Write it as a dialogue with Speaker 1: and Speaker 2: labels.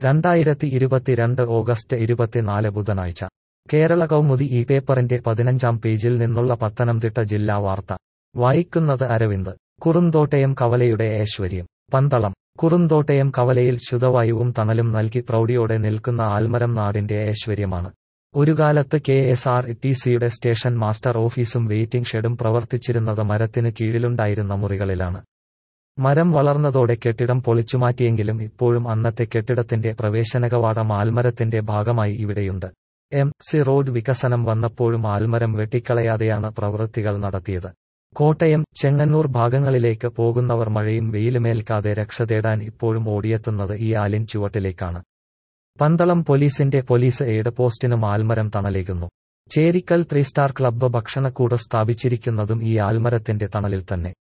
Speaker 1: രണ്ടായിരത്തി ഇരുപത്തിരണ്ട് ഓഗസ്റ്റ് ഇരുപത്തിനാല് ബുധനാഴ്ച കേരള കൗമുദി ഈ പേപ്പറിന്റെ പതിനഞ്ചാം പേജിൽ നിന്നുള്ള പത്തനംതിട്ട ജില്ലാ വാർത്ത വായിക്കുന്നത് അരവിന്ദ് കുറുന്തോട്ടയം കവലയുടെ ഐശ്വര്യം പന്തളം കുറുന്തോട്ടയം കവലയിൽ ശുദ്ധവായുവും തണലും നൽകി പ്രൗഢിയോടെ നിൽക്കുന്ന ആൽമരം നാടിന്റെ ഐശ്വര്യമാണ് ഒരു കാലത്ത് കെ എസ് ആർ ടി സിയുടെ സ്റ്റേഷൻ മാസ്റ്റർ ഓഫീസും വെയിറ്റിംഗ് ഷെഡും പ്രവർത്തിച്ചിരുന്നത് മരത്തിന് കീഴിലുണ്ടായിരുന്ന മുറികളിലാണ് മരം വളർന്നതോടെ കെട്ടിടം പൊളിച്ചുമാറ്റിയെങ്കിലും ഇപ്പോഴും അന്നത്തെ കെട്ടിടത്തിന്റെ പ്രവേശനകവാടം ആൽമരത്തിന്റെ ഭാഗമായി ഇവിടെയുണ്ട് എം സി റോഡ് വികസനം വന്നപ്പോഴും ആൽമരം വെട്ടിക്കളയാതെയാണ് പ്രവൃത്തികൾ നടത്തിയത് കോട്ടയം ചെങ്ങന്നൂർ ഭാഗങ്ങളിലേക്ക് പോകുന്നവർ മഴയും വെയിലുമേൽക്കാതെ രക്ഷ തേടാൻ ഇപ്പോഴും ഓടിയെത്തുന്നത് ഈ ആലിൻ ചുവട്ടിലേക്കാണ് പന്തളം പോലീസിന്റെ പോലീസ് എയ്ഡ് പോസ്റ്റിനും ആൽമരം തണലേകുന്നു ചേരിക്കൽ ത്രീ സ്റ്റാർ ക്ലബ്ബ് ഭക്ഷണക്കൂട് സ്ഥാപിച്ചിരിക്കുന്നതും ഈ ആൽമരത്തിന്റെ തണലിൽ തന്നെ